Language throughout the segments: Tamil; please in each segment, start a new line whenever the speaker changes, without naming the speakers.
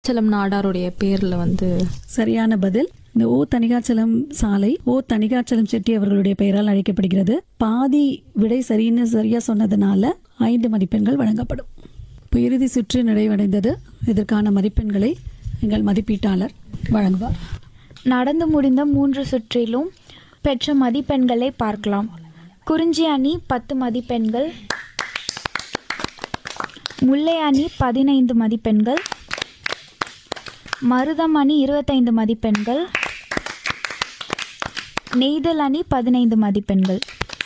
செல்லம் நாடாருடைய பேர்ல வந்து
சரியான பதில் இந்த ஓ தணிகாச்சலம் சாலை ஓ தணிகாச்சலம் செட்டி அவர்களுடைய பெயரால் அழைக்கப்படுகிறது பாதி விடை சரின்னு சரியா சொன்னதுனால ஐந்து மதிப்பெண்கள் வழங்கப்படும் இப்போ இறுதி சுற்று நிறைவடைந்தது இதற்கான மதிப்பெண்களை எங்கள் மதிப்பீட்டாளர் வழங்குவார்
நடந்து முடிந்த மூன்று சுற்றிலும் பெற்ற மதிப்பெண்களை பார்க்கலாம் குறிஞ்சி அணி பத்து மதிப்பெண்கள் முல்லை அணி பதினைந்து மதிப்பெண்கள் மருதம் அணி இருபத்தைந்து மதிப்பெண்கள் நெய்தல் அணி பதினைந்து மதிப்பெண்கள்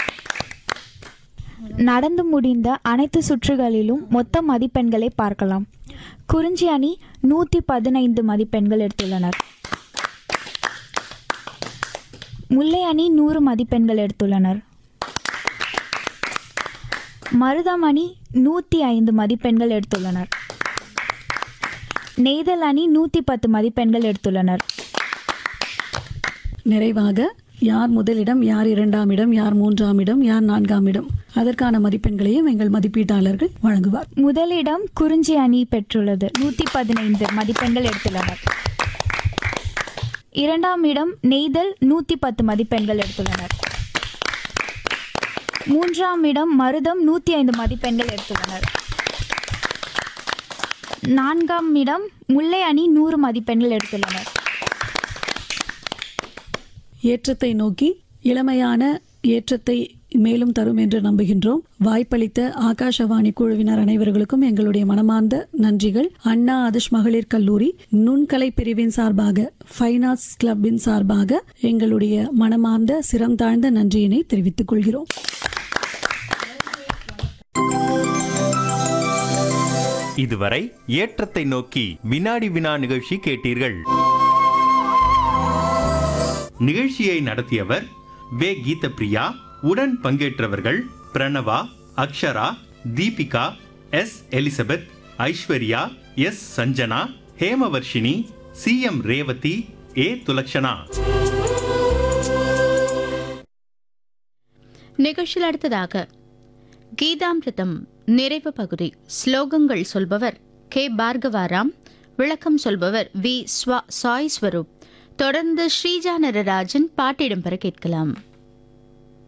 நடந்து முடிந்த அனைத்து சுற்றுகளிலும் மொத்த மதிப்பெண்களை பார்க்கலாம் குறிஞ்சி அணி நூற்றி பதினைந்து மதிப்பெண்கள் எடுத்துள்ளனர் முல்லை அணி நூறு மதிப்பெண்கள் எடுத்துள்ளனர் மருதம் அணி நூற்றி ஐந்து மதிப்பெண்கள் எடுத்துள்ளனர் நெய்தல் அணி நூற்றி பத்து மதிப்பெண்கள் எடுத்துள்ளனர்
நிறைவாக யார் முதலிடம் யார் இரண்டாம் இடம் யார் மூன்றாம் இடம் யார் நான்காம் இடம் அதற்கான மதிப்பெண்களையும் எங்கள் மதிப்பீட்டாளர்கள் வழங்குவார்
முதலிடம் குறிஞ்சி அணி பெற்றுள்ளது நூற்றி பதினைந்து மதிப்பெண்கள் எடுத்துள்ளனர் இரண்டாம் இடம் நெய்தல் நூற்றி பத்து மதிப்பெண்கள் எடுத்துள்ளனர் மூன்றாம் இடம் மருதம் நூற்றி ஐந்து மதிப்பெண்கள் எடுத்துள்ளனர் நான்காம் இடம் முல்லை அணி நூறு மதிப்பெண்கள் எடுத்துள்ளனர்
ஏற்றத்தை நோக்கி இளமையான ஏற்றத்தை மேலும் தரும் என்று நம்புகின்றோம் வாய்ப்பளித்த ஆகாஷவாணி குழுவினர் அனைவர்களுக்கும் எங்களுடைய மனமார்ந்த நன்றிகள் அண்ணா அதிஷ் மகளிர் கல்லூரி நுண்கலை பிரிவின் சார்பாக ஃபைன் ஆர்ட்ஸ் கிளப்பின் சார்பாக எங்களுடைய மனமார்ந்த சிரம் தாழ்ந்த நன்றியினை தெரிவித்துக் கொள்கிறோம்
இதுவரை ஏற்றத்தை நோக்கி வினாடி வினா நிகழ்ச்சி கேட்டீர்கள் நிகழ்ச்சியை நடத்தியவர் வே கீதப்பிரியா உடன் பங்கேற்றவர்கள் Pranava Akshara Deepika S Elizabeth Aishwarya S Sanjana Hemavarshini C M Revathi A Thulakshana
நிகழ்ச்சியில் அடுத்ததாக கீதாமிருதம் நிறைவு பகுதி ஸ்லோகங்கள் சொல்பவர் கே பார்கவாராம் விளக்கம் சொல்பவர் வி ஸ்வா சாய் ஸ்வரூப் தொடர்ந்து ஸ்ரீஜா நடராஜன் பாட்டிடம் பெற கேட்கலாம்